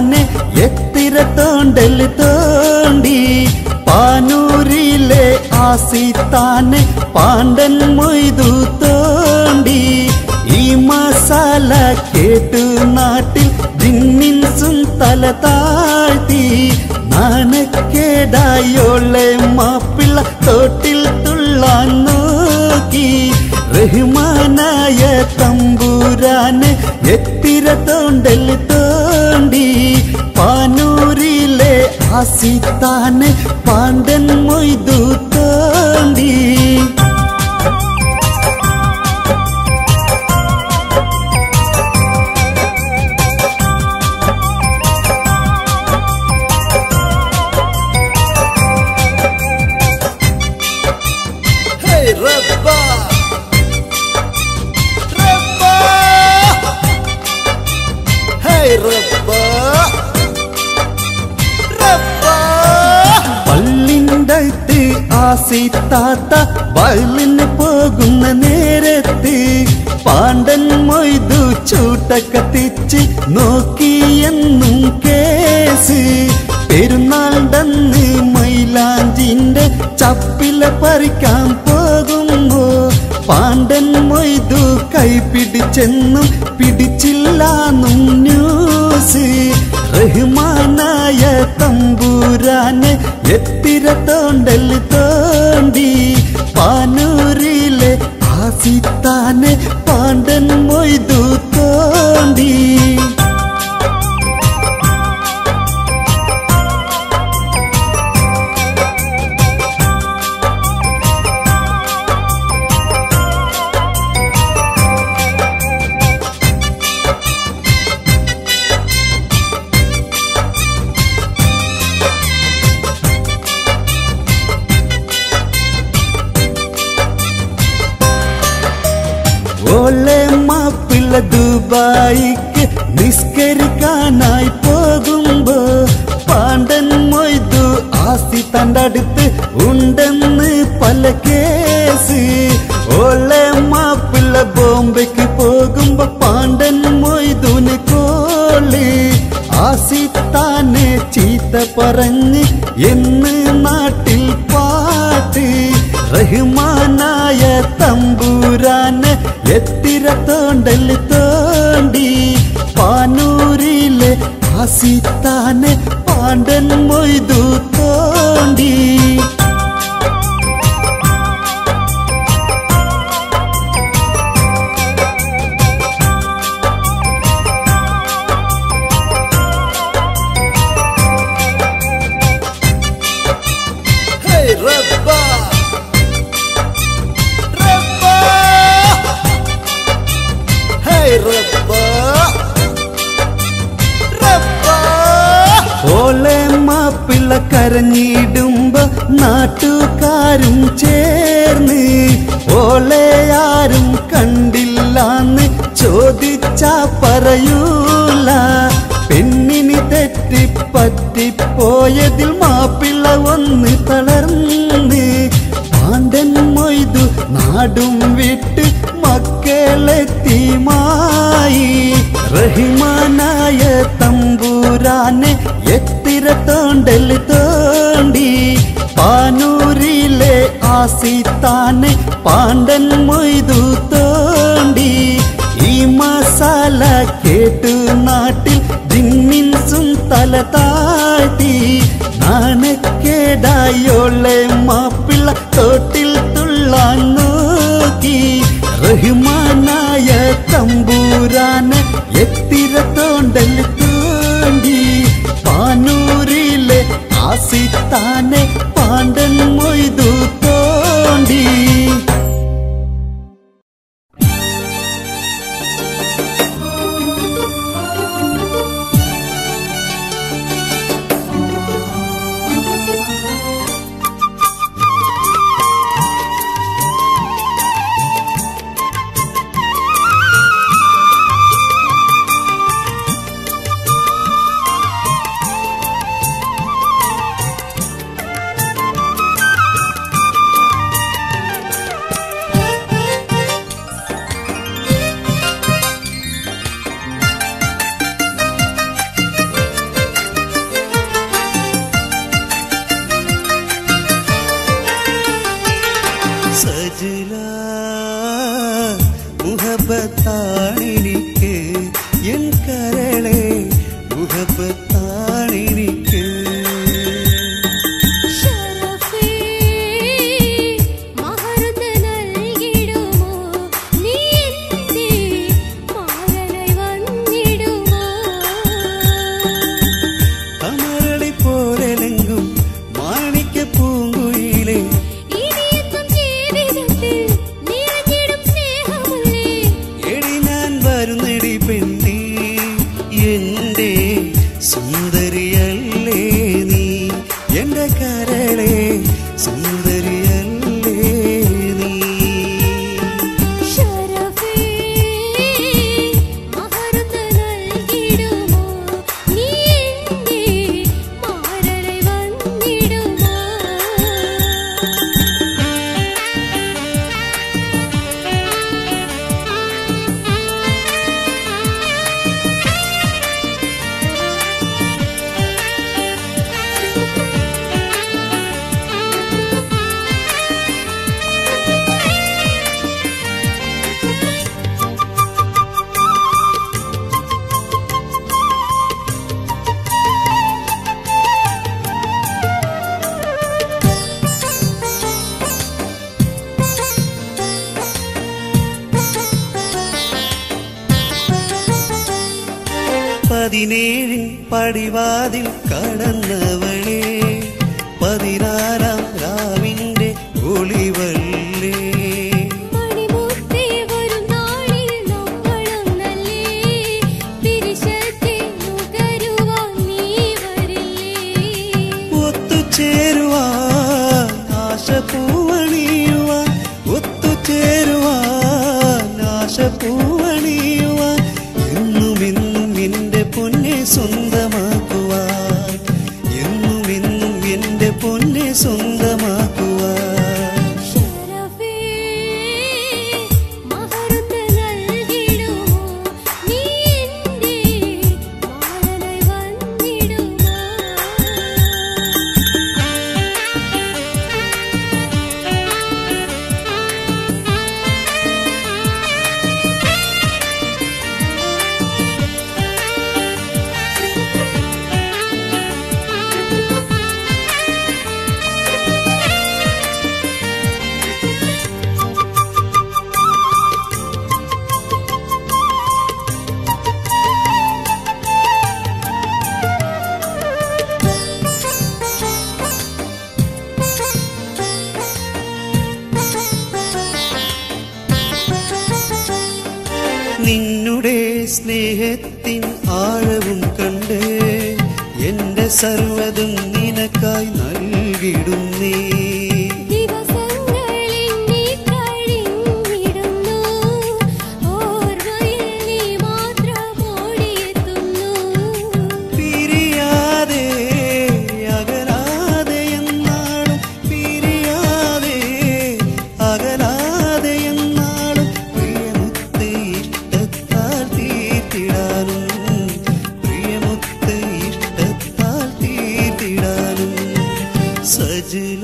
താനെ എത്തിര തോണ്ടൽ തോണ്ടി പാനൂരിലെ ആസിത്താനെ പാണ്ഡൻ മൊയ്തു തോണ്ടി ഈ മസാല കേട്ടു നാട്ടിൽ ജിന്നിൻസും തല താഴ്ത്തി നാണക്കേടായോളെ മാപ്പിള്ള തോട്ടിൽ തുള്ളാൻ നോക്കി റഹ്മാനായ തമ്പൂരാന് എത്തിര തോണ്ടൽ തോണ്ടി പാനൂരിലെ ആസിത്താന് പാണ്ഡൻ മൊയ്തു തോണ്ടി Hey Rabba Rabba Hey Rabba Rabba പള്ളിണ്ടത്ത് ആസിത്താത്ത വയലിന് പോകുന്ന നേരത്ത് പാണ്ഡൻ മൊയ്തു ചൂട്ട കത്തിച്ച് നോക്കിയെന്നും കേസ് പെരുന്നാളിടന്ന് മൈലാഞ്ചിന്റെ ചപ്പില പറിക്കാൻ പോകുമ്പോ പാണ്ഡൻ മൊയ്തു കൈ പിടിച്ചെന്നും പിടിച്ചില്ലാന്നും ന്യൂസ് റഹ്മാനായ തമ്പൂരാനെ എത്തിര തോണ്ടൽ തോണ്ടി പാനൂരിലെ ആസിത്താനെ പാണ്ഡൻ മൊയ്തു തോണ്ടി ഓലെ മാപ്പിള്ള ദുബായിക്ക് നിസ്കരിക്കാനായി പോകുമ്പോ പാണ്ഡൻ മൊയ്തു ആസി തന്റെ അടുത്ത് ഉണ്ടെന്ന് പല കേസ് ഓലെ മാപ്പിള്ള ബോംബെക്ക് പോകുമ്പോ പാണ്ഡൻ മൊയ്തുന് കോളി ആസിത്താനെ ചീത്ത പറഞ്ഞ് എന്ന് നാട്ടിൽ പാട്ട് റഹ്മാനായ തമ്പൂരാന് എത്തിര തോണ്ടൽ തോണ്ടി പാനൂരിലെ ആസിത്താനെ പാണ്ഡൻ മൊയ്തു തോണ്ടി Hey Rabba Rabba Hey Rabba Rabba ഓലെ മാപ്പിള്ള കരഞ്ഞിടുമ്പോ നാട്ടുകാരും ചേർന്ന് ഓലെ ആരും കണ്ടില്ലാന്ന് ചോദിച്ചാ പറയൂല പെണ്ണിന് തെറ്റിപ്പറ്റിപ്പോയതിൽ മാപ്പിള്ള ഒന്ന് തളർന്ന് പാണ്ഡൻ മൊയ്തു നാടും വിട്ട് മക്കളെത്തിമായി റഹിമാനായ തമ്പൂരാനെ എത്തിര തോണ്ടൽ തോണ്ടി പാനൂരിലെ ആസിത്താനെ പാണ്ഡൻ മൊയ്തു തോണ്ടി ഈ മസാല കേട്ടു നാട്ടിൽ ജിന്നിൻസും തല താഴ്ത്തി നാണക്കേടായോളെ മാപ്പിള്ള തോട്ടിൽ തുള്ളാൻ നോക്കി റഹ്മാനായ തമ്പൂരാന് എത്തിര തോണ്ടൽ തോണ്ടി പാനൂരിലെ ആസിത്താനെ പാണ്ഡൻ മൊയ്തു തോണ്ടി പതിനേഴിൻ പടിവാതിൽ കടന്നവളെ പതിനാറാം രാവിന്റെ ഒളിവല്ലേ മണിമുത്തേ വരും നാളിൽ നമ്മളൊന്നല്ലേ പിരിശത്തെ നുകരുവാൻ നീ വരില്ലേ ഒത്തുചേരുവാൻ ആശ പൂവണിയുവാൻ ഒത്തുചേരുവാൻ ആശ പൂവണിയുവാൻ എന്നും എന്നും എന്റെ പൊന്നെ സ്വന്തമാക്കുവാൻ എന്നും എന്നും എന്റെ പൊന്നെ സ്വന്തമാക്കുവാൻ ശരഫേ മഹറുത്ത് നൽകിടുമോ നീ എൻ്റെ മാലനായി വന്നിടുമോ നിന്നുടെ സ്നേഹത്തിൻ ആഴവും കണ്ട് എന്റെ സർവതും നിനക്കായി നൽകിടുന്നേ ദിവസങ്ങളിൽ നീ കഴിഞ്ഞിടുന്നു ഓർമ്മയിൽ നീ മാത്രം ഓടിയെത്തുന്നു പിരിയാതെ അകലാതെ എന്നാളും പിരിയാതെ അകലാതെ എന്നാളും പ്രിയമുത്ത് ഇഷ്ടത്താൽ തീർത്തിടാനും പ്രിയമുത്ത് ഇഷ്ടത്താൽ തീർത്തിടാനും സജില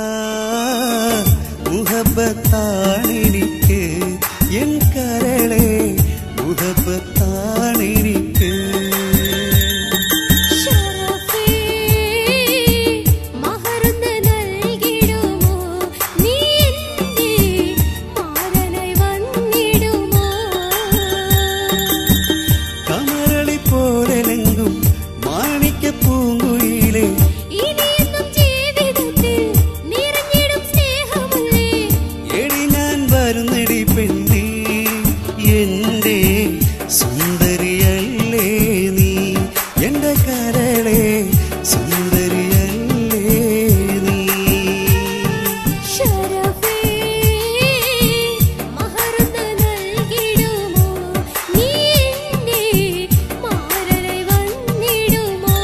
മുഹബത്താണെനിക്ക് എൻ കരളെ മുഹബത്താണെനിക്ക് ശരഫേ മഹറുത്ത് നൽകിടുമോ നീ എൻ്റെ മാലനായി വന്നിടുമോ കമരളി പോലെങ്കും മാണിക്ക പൂങ്കുയിലെ ഇനിയെന്നും ജീവിതത്തിൽ നിറഞ്ഞിടും സ്നേഹമല്ലേ എടി ഞാൻ വരുന്നടി പെണ്ണി എന്റെ സുന്ദരിയല്ലേ നീ എന്റെ കരളെ സുന്ദരിയല്ലേ നീ ശരഫേ മഹറുത്ത് നൽകിടുമോ നീ എൻ്റെ മാലനായി വന്നിടുമോ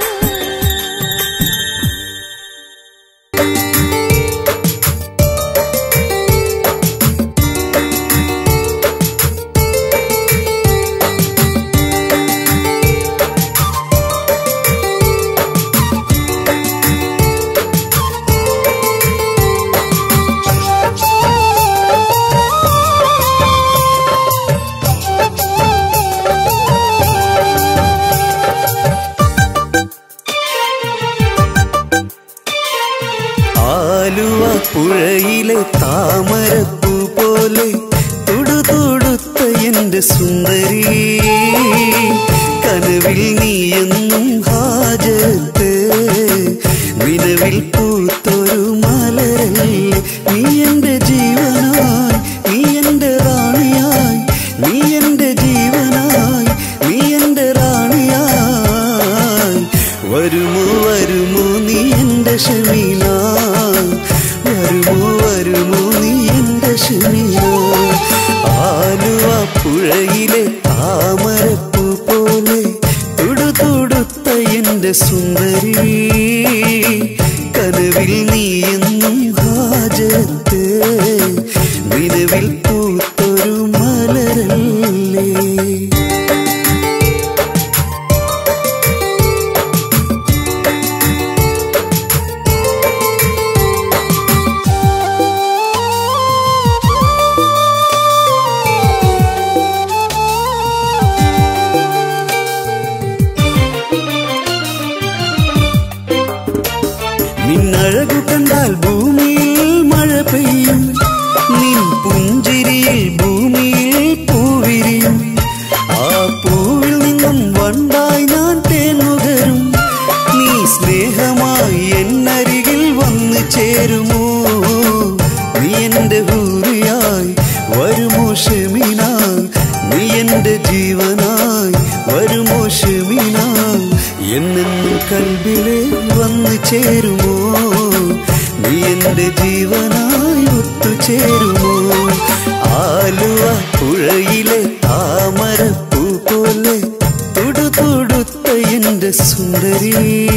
ആലുവ പുഴയിലെ താമരപ്പൂ പോലെ തുടുതുടുത്ത എന്റെ സുന്ദരി കനവിൽ നീ എന്നും ഹാജത്ത് നിലവിൽ പൂത്തൊരു മലരല്ലേ നീ എന്റെ ജീവനായി നീ എന്റെ റാണിയായി നീ എന്റെ ജീവനായി നീ എന്റെ റാണിയായി വരുമോ വരുമോ നീ എന്റെ ഷമീന വരുമോ വരുമോ നീ എന്റെ ഷമീന ആലുവ പുഴയിലെ താമരപ്പൂ പോലെ തുടുതുടുത്ത എന്റെ സുന്ദരി കനവിൽ നീ എന്നും ഹാജത്ത് നിലവിൽ പൂത്തൊരു മലരല്ലേ നിന്നഴകു കണ്ടാൽ ഭൂമിയിൽ മഴ പെയ്യും നിൻ പുഞ്ചിരിയിൽ ഭൂമിയിൽ പൂവിരിയും ആ പൂവിൽ നിന്നും വണ്ടായി എന്നെന്നും കൽബിലെ വന്നു ചേരുമോ നീ എന്റെ ജീവനായി ഒത്തുചേരുമോ ആലുവ പുഴയിലെ താമരപ്പൂ പോലെ തുടുതുടുത്ത എന്റെ സുന്ദരി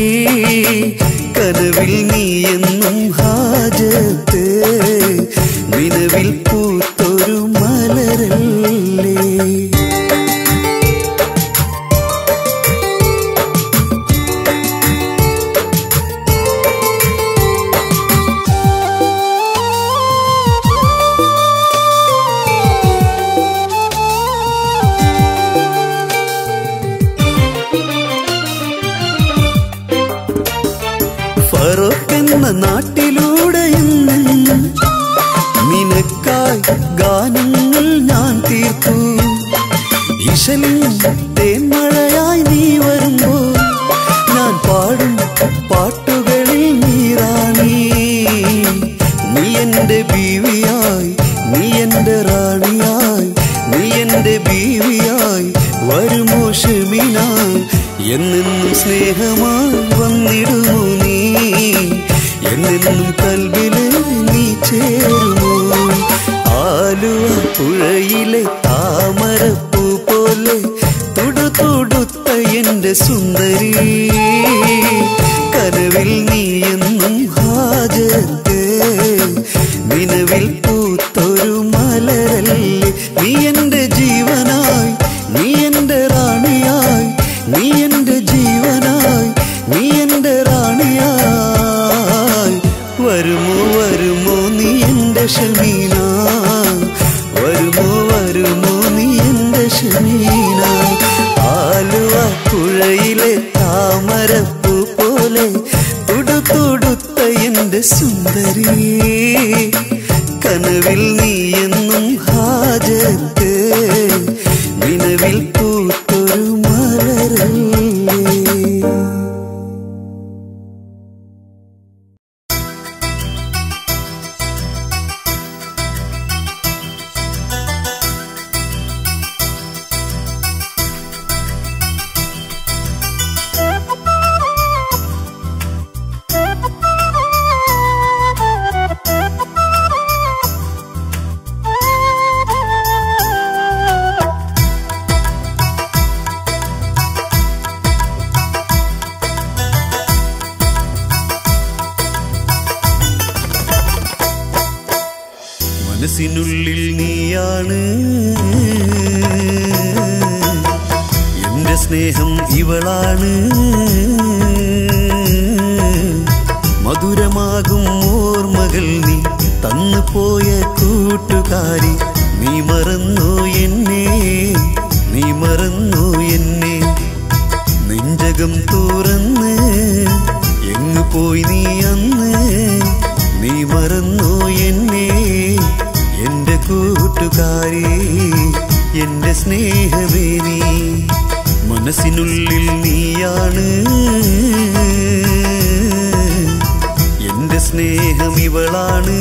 കനവിൽ നീ എന്നും ഹാജത്ത് നിലവിൽ പൂത്തൊരു മലരല്ലേ ഫറോക്ക് എന്ന നാട്ടിലൂടെ എന്നെന്നും നിനക്കായി ഗാനങ്ങൾ ഞാൻ തീർത്തു ഇശലും തേന്മഴയായി നീ വരുമ്പോൾ ഞാൻ പാടും പാട്ടുകളിൽ നീറാണി നീ എന്റെ ബീവിയായി നീ എന്റെ റാണിയായി നീ എന്റെ ബീവിയായി വരുമോ ഷെമിനായി എന്നെന്നും സ്നേഹമായി വന്നിടുമോ നീ എന്നെന്നും കൽബില് നീ ചേരുമോ ആലുവ പുഴയിലെ താമരപ്പൂ പോലെ തുടുതുടുത്ത എന്റെ സുന്ദരി കനവിൽ നീ എന്നും ഹാജത്ത് നിലവിൽ പൂത്തൊരു മലരല്ലേ നീ എന്റെ ജീവനായി നീ എന്റെ റാണിയായി നീ എന്റെ ജീവനായി നീ എന്റെ റാണിയായി വരുമോ വരുമോ നീ എന്റെ ഷമീന വരുമോ വരുമോ നീ എന്റെ ഷമീന ആലുവ പുഴയിലെ താമരപ്പൂ പോലെ തുടുതുടുത്ത എന്റെ സുന്ദരി കനവിൽ നീ എന്നും ഹാജത്ത് നിലവിൽ പൂത്തൊരു മലരല്ലേ മനസ്സിനുള്ളിൽ നീയാണ് എന്റെ സ്നേഹം ഇവളാണ് മധുരമാകും ഓർമ്മകൾ നീ തന്നു പോയ കൂട്ടുകാരി നീ മറന്നു എന്നെ നീ മറന്നു എന്നെ നെഞ്ചകം തുറന്ന് എങ്ങു പോയി നീ അന്ന് നീ മറന്നു എന്നെ എന്റെ കൂട്ടുകാരി എന്റെ സ്നേഹമേ നീ മനസ്സിനുള്ളിൽ നീയാണ് എന്റെ സ്നേഹം ഇവളാണ്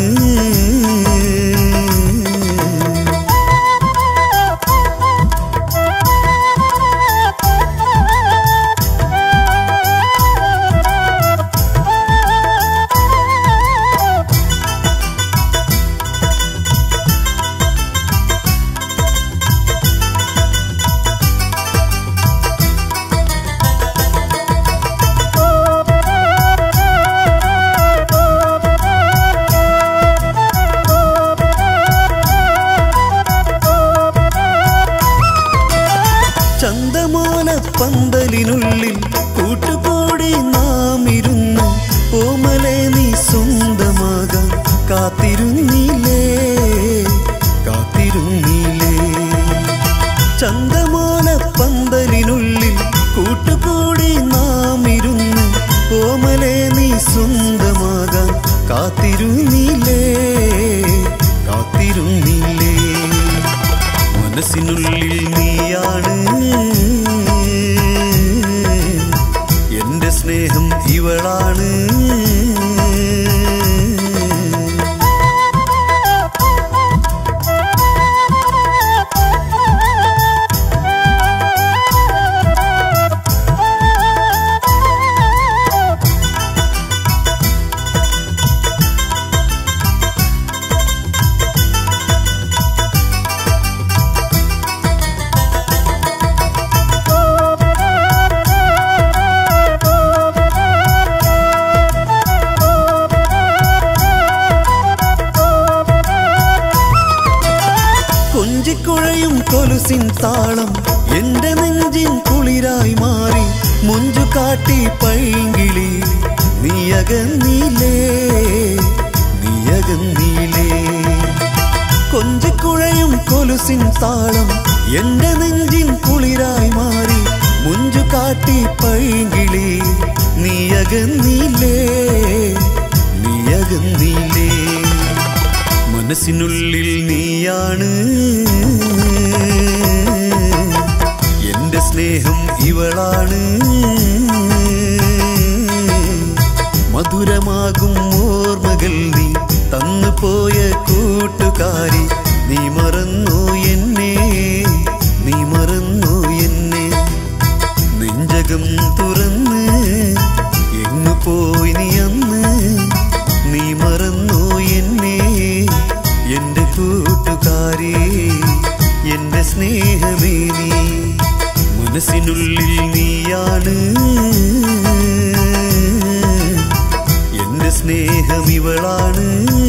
ചന്തമോന പന്തലിനുള്ളിൽ കൂട്ടുകൂടി നാം ഇരുന്ന് ഓമലെ നീ സ്വന്തമാകാൻ കാത്തിരുന്നില്ലേ കാത്തിരുന്നില്ലേ ചന്തമോന പന്തലിനുള്ളിൽ കൂട്ടുകൂടി നാം ഇരുന്ന് ഓമലെ നീ സ്വന്തമാകാൻ കാത്തിരുന്നില്ലേ കാത്തിരുന്നില്ലേ മനസ്സിനുള്ളിൽ നീയാണ് എന്റെ സ്നേഹം ഇവളാണ് Thank you. താളം എന്റെ നെഞ്ചിൻ കുളിരായി മാറി മുഞ്ചു കാട്ടി പൈങ്കിളി നീയകന്നീലേ നീയകന്നീലേ കൊഞ്ചക്കുഴയും കൊലുസിൻ താളം എന്റെ നെഞ്ചിൻ കുളിരായി മാറി മുഞ്ചു കാട്ടി പൈങ്കിളി നീയകന്നീലേ നീയകന്നീലേ മനസ്സിനുള്ളിൽ നീയാണ് എന്റെ സ്നേഹം ഇവളാണ് മധുരമാകും ഓർമ്മകൾ നീ തന്നു പോയ കൂട്ടുകാരി നീ മറന്നു എന്നെ നീ മറന്നു എന്നെ നെഞ്ചകം തുറന്ന് എങ്ങു പോയി നീ അന്ന് നീ മറന്നു എന്നെ എന്റെ കൂട്ടുകാരി എന്റെ സ്നേഹമേ നീ മനസ്സിനുള്ളിൽ നീയാണ് എന്റെ സ്നേഹം ഇവളാണ്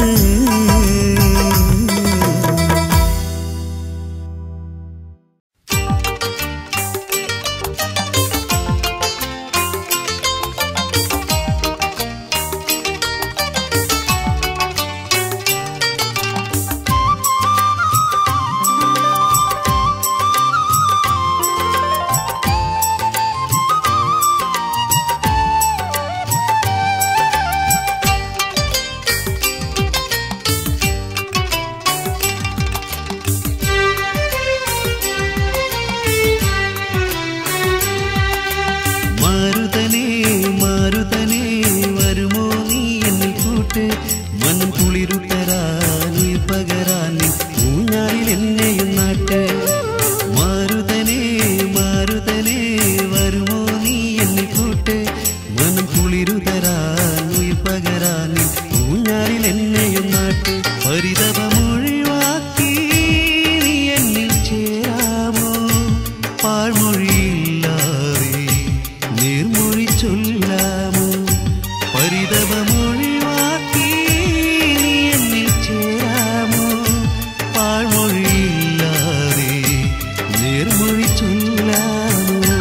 മാരുതനേ മാരുതനേ വരുമോ നീ എന്നിൽ കൂട്ട് മനം കുളിരുത്തരാൻ പകരാൻ ഊഞ്ഞാലിൽ എന്നെയും നാട്ട് മാരുതനേ മാരുതനേ വരുമോ നീ എന്നിൽ കൂട്ട് മനം കുളിരുതരാൻ പകരാൻ ഊഞ്ഞാലിൽ എന്നെയും നാട്ട് പരിതപമൊഴിവാക്കി നീ എന്നിൽ ചേരാമോ പാഴ്മൊഴിയില്ലാതെ നീർമൊഴി ചൊല്ലാമോ പരിതപമൊഴിവാക്കി നീ എന്നിൽ ചേരാമോ പാഴ്മൊഴിയില്ലാതെ നീർമൊഴി ചൊല്ലാമോ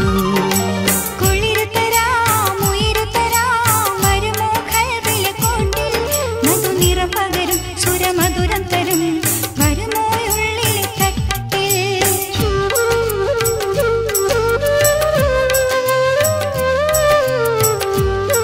കുളിരുതരാം ഉയരുതരാം വരുമോ കൽവിലെ കോട്ടിൽ മധുനിറം പകരും സുരമധുരം തരും വരുമോ ഉള്ളിലെ തട്ടിൽ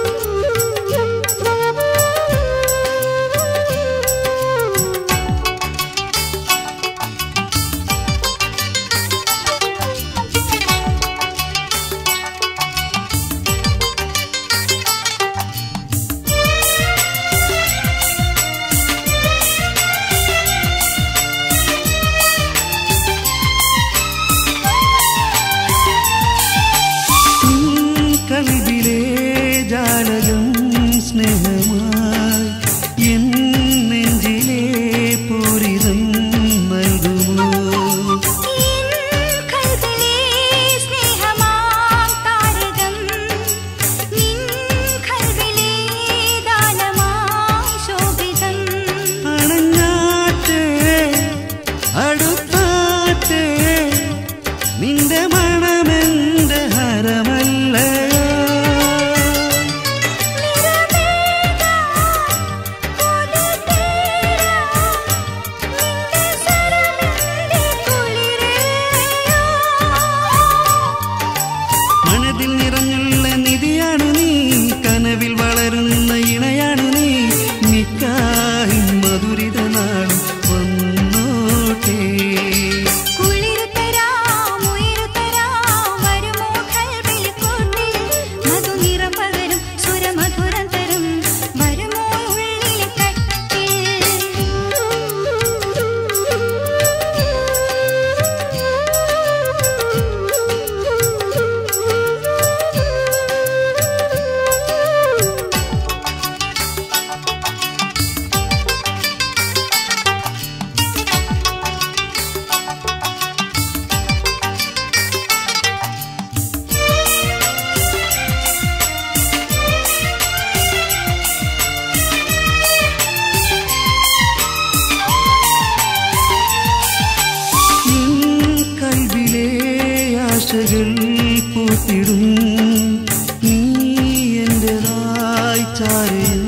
ചാരയിൽ